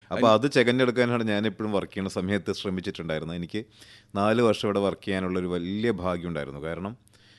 അപ്പോൾ അത് ചെകഞ്ഞെടുക്കാനാണ് ഞാൻ എപ്പോഴും വർക്ക് ചെയ്യുന്ന സമയത്ത് ശ്രമിച്ചിട്ടുണ്ടായിരുന്നത് എനിക്ക് നാല് വർഷം ഇവിടെ വർക്ക് ചെയ്യാനുള്ള ഒരു വലിയ ഭാഗ്യം ഉണ്ടായിരുന്നു കാരണം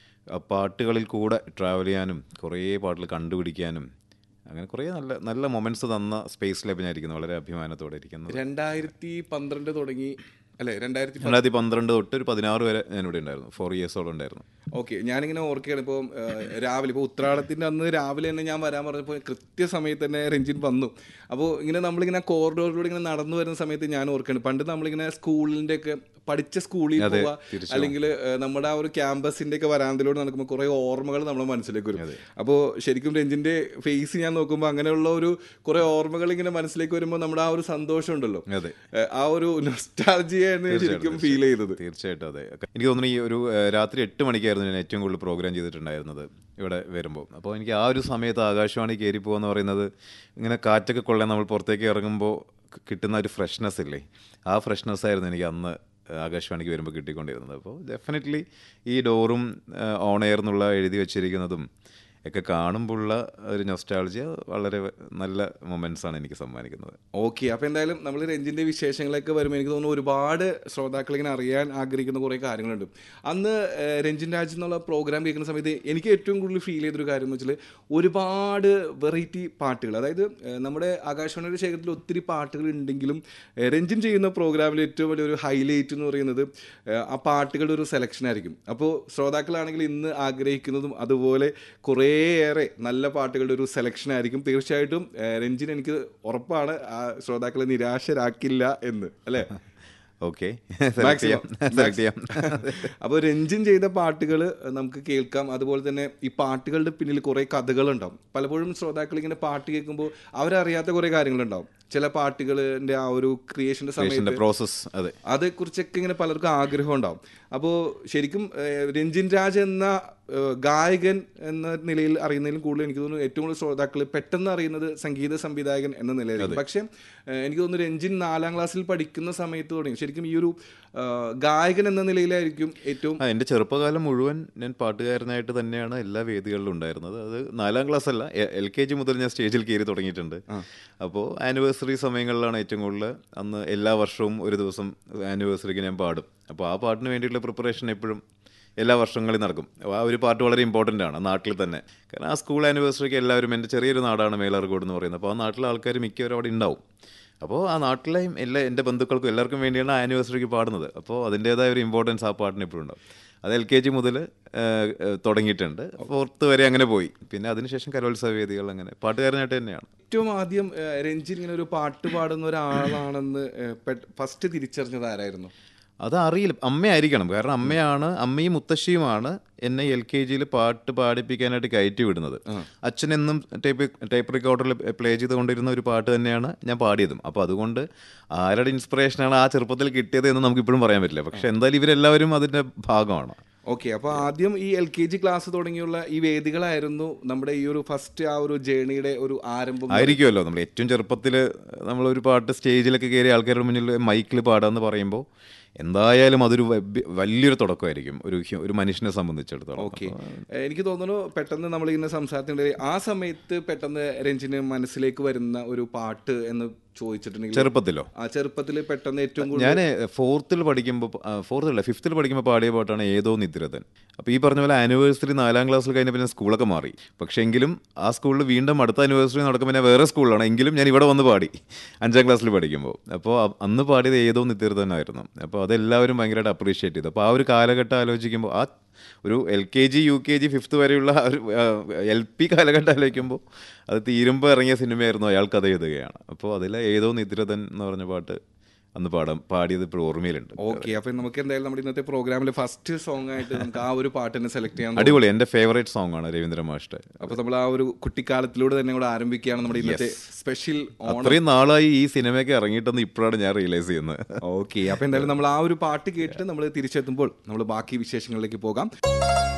ആ പാട്ടുകളിൽ കൂടെ ട്രാവൽ ചെയ്യാനും കുറേ പാട്ടുകൾ കണ്ടുപിടിക്കാനും അങ്ങനെ കുറേ നല്ല നല്ല മൊമെൻറ്റ്സ് തന്ന സ്പേസിലാണ് ഞാൻ ഇരിക്കുന്നത് വളരെ അഭിമാനത്തോടെ ഇരിക്കുന്നത് രണ്ടായിരത്തി പന്ത്രണ്ട് തുടങ്ങി അല്ലെ രണ്ടായിരത്തി രണ്ടായിരത്തി പന്ത്രണ്ട് തൊട്ട് ഒരു പതിനാറ് വരെ ഞാനിവിടെ ഉണ്ടായിരുന്നു ഫോർ ഇയേഴ്സോളം ഉണ്ടായിരുന്നു ഓക്കെ ഞാനിങ്ങനെ ഓർക്കുകയാണ് ഇപ്പോൾ രാവിലെ ഇപ്പോൾ ഉത്രാടത്തിൻ്റെ അന്ന് രാവിലെ തന്നെ ഞാൻ വരാൻ പറഞ്ഞപ്പോൾ കൃത്യസമയത്ത് തന്നെ രഞ്ജിൻ വന്നു അപ്പോൾ ഇങ്ങനെ നമ്മളിങ്ങനെ കോറിഡോറിലൂടെ ഇങ്ങനെ നടന്നു വരുന്ന സമയത്ത് ഞാൻ ഓർക്കുകയാണ് പണ്ട് നമ്മളിങ്ങനെ സ്കൂളിൻ്റെ ഒക്കെ പഠിച്ച സ്കൂളിൽ അതെ, പോവുക തീർച്ചയായും. അല്ലെങ്കിൽ നമ്മുടെ ആ ഒരു ക്യാമ്പസിൻ്റെ ഒക്കെ വരാന്തിലൂടെ നടക്കുമ്പോൾ കുറേ ഓർമ്മകൾ നമ്മുടെ മനസ്സിലേക്ക് വരും അപ്പോൾ ശരിക്കും രഞ്ജിൻ്റെ ഫേസ് ഞാൻ നോക്കുമ്പോൾ അങ്ങനെയുള്ള ഒരു കുറേ ഓർമ്മകൾ ഇങ്ങനെ മനസ്സിലേക്ക് വരുമ്പോൾ നമ്മുടെ ആ ഒരു സന്തോഷം ഉണ്ടല്ലോ അതെ ഏഹ് ആ ഒരു നൊസ്റ്റാൾജിയാണ് ശരിക്കും ഫീൽ ചെയ്തത് തീർച്ചയായിട്ടും അതെ എനിക്ക് തോന്നുന്നു ഈ ഒരു ഏഹ്, രാത്രി എട്ട് മണിക്കായിരുന്നു ഞാൻ ഏറ്റവും കൂടുതൽ പ്രോഗ്രാം ചെയ്തിട്ടുണ്ടായിരുന്നത് ഇവിടെ വരുമ്പോൾ അപ്പോൾ എനിക്ക് ആ ഒരു സമയത്ത് ആകാശവാണി കയറി പോകുക പറയുന്നത് ഇങ്ങനെ കാറ്റൊക്കെ കൊള്ളാൻ നമ്മൾ പുറത്തേക്ക് ഇറങ്ങുമ്പോൾ കി- കിട്ടുന്ന ഒരു ഫ്രഷ്നെസ് ഇല്ലേ ആ ഫ്രഷ്നെസ് ആയിരുന്നു എനിക്ക് അന്ന് ആകാശവാണിക്ക് വരുമ്പോൾ കിട്ടിക്കൊണ്ടിരുന്നത് അപ്പോൾ ഡെഫിനറ്റ്ലി ഈ ഡോറും ഓൺ എയർ എന്നുള്ള എഴുതി വെച്ചിരിക്കുന്നതും ഒക്കെ കാണുമ്പോഴുള്ള ഒരു നൊസ്റ്റാളജിയ വളരെ നല്ല മൊമെൻറ്റ്സ് ആണ് എനിക്ക് സമ്മാനിക്കുന്നത് ഓക്കെ അപ്പോൾ എന്തായാലും നമ്മൾ രഞ്ജിൻ്റെ വിശേഷങ്ങളൊക്കെ വരുമ്പോൾ എനിക്ക് തോന്നുന്നു ഒരുപാട് ശ്രോതാക്കൾ ഇങ്ങനെ അറിയാൻ ആഗ്രഹിക്കുന്ന കുറേ കാര്യങ്ങളുണ്ട് അന്ന് ഏഹ്, രഞ്ജിൻ രാജ് എന്നുള്ള പ്രോഗ്രാം കേൾക്കുന്ന സമയത്ത് എനിക്ക് ഏറ്റവും കൂടുതൽ ഫീൽ ചെയ്തൊരു കാര്യം എന്ന് വെച്ചാൽ ഒരുപാട് വെറൈറ്റി പാട്ടുകൾ അതായത് ഏഹ്, നമ്മുടെ ആകാശവാണിയുടെ ശേഖരത്തിൽ ഒത്തിരി പാട്ടുകൾ ഉണ്ടെങ്കിലും ഏഹ്, രഞ്ജിൻ ചെയ്യുന്ന പ്രോഗ്രാമിൽ ഏറ്റവും വലിയൊരു ഹൈലൈറ്റ് എന്ന് പറയുന്നത് ഏഹ്, ആ പാട്ടുകളുടെ ഒരു സെലക്ഷൻ ആയിരിക്കും അപ്പോൾ ശ്രോതാക്കളാണെങ്കിൽ ഇന്ന് ആഗ്രഹിക്കുന്നതും അതുപോലെ കുറേയേറെ നല്ല പാട്ടുകളുടെ ഒരു സെലക്ഷൻ ആയിരിക്കും തീർച്ചയായിട്ടും ഏഹ്, രഞ്ജിൻ എനിക്ക് ഉറപ്പാണ് ആ ശ്രോതാക്കളെ നിരാശരാക്കില്ല എന്ന് അല്ലേ ഓക്കെ സെലക്ട് ചെയ്യാം സെലക്ട് ചെയ്യാം അപ്പോൾ രഞ്ജിൻ ചെയ്ത പാട്ടുകൾ നമുക്ക് കേൾക്കാം അതുപോലെ തന്നെ ഈ പാട്ടുകളുടെ പിന്നിൽ കുറേ കഥകളുണ്ടാവും പലപ്പോഴും ശ്രോതാക്കൾ ഇങ്ങനെ പാട്ട് കേൾക്കുമ്പോൾ അവരറിയാത്ത കുറേ കാര്യങ്ങളുണ്ടാവും ചില പാട്ടുകളിൻ്റെ ആ ഒരു ക്രിയേഷൻ്റെ സമയത്ത് പ്രോസസ് അതെ അതേക്കുറിച്ചൊക്കെ ഇങ്ങനെ പലർക്കും ആഗ്രഹം ഉണ്ടാവും അപ്പോൾ ശരിക്കും ഏഹ്, രഞ്ജിൻ രാജ് എന്ന ഏഹ്, ഗായകൻ എന്ന നിലയിൽ അറിയുന്നതിലും കൂടുതൽ എനിക്ക് തോന്നുന്നു ഏറ്റവും കൂടുതൽ ശ്രോതാക്കൾ പെട്ടെന്ന് അറിയുന്നത് സംഗീത സംവിധായകൻ എന്ന നിലയിലായിരിക്കും പക്ഷേ ഏഹ്, എനിക്ക് തോന്നുന്നു രഞ്ജിൻ നാലാം ക്ലാസ്സിൽ പഠിക്കുന്ന സമയത്ത് തുടങ്ങി ശരിക്കും ഈ ഒരു ഏഹ്, ഗായകൻ എന്ന നിലയിലായിരിക്കും ഏറ്റവും ആ എൻ്റെ ചെറുപ്പകാലം മുഴുവൻ ഞാൻ പാട്ടുകാരനായിട്ട് തന്നെയാണ് എല്ലാ വേദികളിലും ഉണ്ടായിരുന്നത് അത് നാലാം ക്ലാസ് അല്ല എൽ കെ ജി മുതൽ ഞാൻ സ്റ്റേജിൽ കയറി തുടങ്ങിയിട്ടുണ്ട് അപ്പോൾ ആനിവേഴ്സറി സമയങ്ങളിലാണ് ഏറ്റവും കൂടുതൽ അന്ന് എല്ലാ വർഷവും ഒരു ദിവസം ആനിവേഴ്സറിക്ക് ഞാൻ പാടും അപ്പോൾ ആ പാട്ടിന് വേണ്ടിയിട്ടുള്ള പ്രിപ്പറേഷൻ എപ്പോഴും എല്ലാ വർഷങ്ങളിൽ നടക്കും അപ്പോൾ ആ ഒരു പാട്ട് വളരെ ഇമ്പോർട്ടൻ്റ് ആണ് നാട്ടിൽ തന്നെ കാരണം ആ സ്കൂൾ ആനിവേഴ്സറിക്ക് എല്ലാവരും എൻ്റെ ചെറിയൊരു നാടാണ് മേലാർകോട് എന്ന് പറയുന്നത് അപ്പോൾ ആ നാട്ടിലെ ആൾക്കാർ മിക്കവരും അവിടെ ഉണ്ടാവും അപ്പോൾ ആ നാട്ടിലെയും എല്ലാ എൻ്റെ ബന്ധുക്കൾക്കും എല്ലാവർക്കും വേണ്ടിയാണ് ആ ആനിവേഴ്സറിക്ക് പാടുന്നത് അപ്പോൾ അതിൻ്റേതായ ഒരു ഇമ്പോർട്ടൻസ് ആ പാട്ടിന് എപ്പോഴും ഉണ്ടാവും അത് എൽ കെ ജി മുതൽ തുടങ്ങിയിട്ടുണ്ട് ഫോർത്ത് വരെ അങ്ങനെ പോയി പിന്നെ അതിനുശേഷം കലോത്സവ വേദികൾ അങ്ങനെ പാട്ടുകാരനായിട്ട് തന്നെയാണ് ഏറ്റവും ആദ്യം ഏഹ്, രഞ്ജിൻ ഇങ്ങനെ ഒരു പാട്ട് പാടുന്ന ഒരാളാണെന്ന് ഫസ്റ്റ് തിരിച്ചറിഞ്ഞത് ആരായിരുന്നു അത് അറിയില്ല അമ്മയായിരിക്കണം കാരണം അമ്മയാണ് അമ്മയും മുത്തശ്ശിയുമാണ് എന്നെ എൽ കെ ജിയിൽ പാട്ട് പാടിപ്പിക്കാനായിട്ട് കയറ്റി വിടുന്നത് അച്ഛൻ എന്നും ടേപ്പ് ടേപ്പ് റെക്കോർഡറിൽ പ്ലേ ചെയ്തുകൊണ്ടിരുന്ന ഒരു പാട്ട് തന്നെയാണ് ഞാൻ പാടിയതും അപ്പോൾ അതുകൊണ്ട് ആരുടെ ഇൻസ്പിറേഷനാണ് ആ ചെറുപ്പത്തിൽ കിട്ടിയത് എന്ന് നമുക്ക് ഇപ്പോഴും പറയാൻ പറ്റില്ല പക്ഷെ എന്തായാലും ഇവരെല്ലാവരും അതിൻ്റെ ഭാഗമാണ് ഓക്കെ അപ്പോൾ ആദ്യം ഈ എൽ കെ ജി ക്ലാസ് തുടങ്ങിയുള്ള ഈ വേദികളായിരുന്നു നമ്മുടെ ഈ ഒരു ഫസ്റ്റ് ആ ഒരു ജേണിയുടെ ഒരു ആരംഭം ആയിരിക്കുമല്ലോ നമ്മൾ ഏറ്റവും ചെറുപ്പത്തിൽ നമ്മളൊരു പാട്ട് സ്റ്റേജിലൊക്കെ കയറി ആൾക്കാരുടെ മുന്നിൽ മൈക്കിൽ പാടാന്ന് പറയുമ്പോൾ എന്തായാലും അതൊരു വ- വലിയൊരു തുടക്കമായിരിക്കും ഒരു ഹ്യു- ഒരു മനുഷ്യനെ സംബന്ധിച്ചിടത്തോളം ഓക്കെ എനിക്ക് തോന്നുന്നു പെട്ടെന്ന് നമ്മളിങ്ങനെ സംസാരത്തിനിടെ ആ സമയത്ത് പെട്ടെന്ന് രഞ്ജിന് മനസ്സിലേക്ക് വരുന്ന ഒരു പാട്ട് എന്ന് ചോദിച്ചിട്ടുണ്ടെങ്കിൽ ചെറുപ്പത്തിലോ ആ ചെറുപ്പത്തിൽ പെട്ടെന്ന് ഏറ്റവും കൂടുതൽ ഞാൻ ഫോർത്തിൽ പഠിക്കുമ്പോൾ ഫോർത്തിൽ അല്ല ഫിഫ്ത്തിൽ പഠിക്കുമ്പോൾ പാടിയ പാട്ടാണ് ഏതോ നിദ്രതൻ അപ്പോൾ ഈ പറഞ്ഞ പോലെ ആനിവേഴ്സറി നാലാം ക്ലാസ്സിൽ കഴിഞ്ഞപ്പോൾ ഞാൻ സ്കൂളൊക്കെ മാറി പക്ഷേ എങ്കിലും ആ സ്കൂളിൽ വീണ്ടും അടുത്ത ആനിവേഴ്സറി നടക്കുമ്പോൾ ഞാൻ വേറെ സ്കൂളിലാണ് എങ്കിലും ഞാൻ ഇവിടെ വന്ന് പാടി അഞ്ചാം ക്ലാസ്സിൽ പഠിക്കുമ്പോൾ അപ്പോൾ അ- അന്ന് പാടിയത് ഏതോ നിത്യതനായിരുന്നു അപ്പോൾ അതെല്ലാവരും ഭയങ്കരമായിട്ട് അപ്രീഷിയേറ്റ് ചെയ്തു അപ്പോൾ ആ ഒരു കാലഘട്ടം ആലോചിക്കുമ്പോൾ ആ ഒരു L K G U K G fifth വരെയുള്ള ആ ഒരു എൽ പി കാലഘട്ടം ആലോചിക്കുമ്പോൾ അത് തീരുമ്പോൾ ഇറങ്ങിയ സിനിമയായിരുന്നു അയാൾ കഥ എഴുതുകയാണ് അപ്പോൾ അതിൽ ഏതോ നിദ്രതൻ എന്ന് പറഞ്ഞ പാട്ട് അന്ന് പാടാം പാടിയത് ഇപ്പോൾ ഓർമ്മയിലുണ്ട് ഓക്കെ അപ്പൊ നമുക്ക് എന്തായാലും നമ്മുടെ ഇന്നത്തെ പ്രോഗ്രാമിൽ ഫസ്റ്റ് സോങ് ആയിട്ട് നമുക്ക് ആ ഒരു പാട്ട് തന്നെ സെലക്ട് ചെയ്യാൻ അടിപൊളി എൻ്റെ ഫേവറേറ്റ് സോങ് ആണ് രവീന്ദ്ര മാഷ്ട അപ്പൊ നമ്മൾ ആ ഒരു കുട്ടിക്കാലത്തിലൂടെ തന്നെ കൂടെ ആരംഭിക്കുകയാണ് നമ്മുടെ ഇന്നത്തെ സ്പെഷ്യൽ ഓണം അത്രയും നാളായി ഈ സിനിമയൊക്കെ ഇറങ്ങിയിട്ടെന്ന് ഇപ്പോഴാണ് ഞാൻ റിയലൈസ് ചെയ്യുന്നത് ഓക്കെ അപ്പൊ എന്തായാലും നമ്മൾ ആ ഒരു പാട്ട് കേട്ടിട്ട് നമ്മൾ തിരിച്ചെത്തുമ്പോൾ നമ്മൾ ബാക്കി വിശേഷങ്ങളിലേക്ക് പോകാം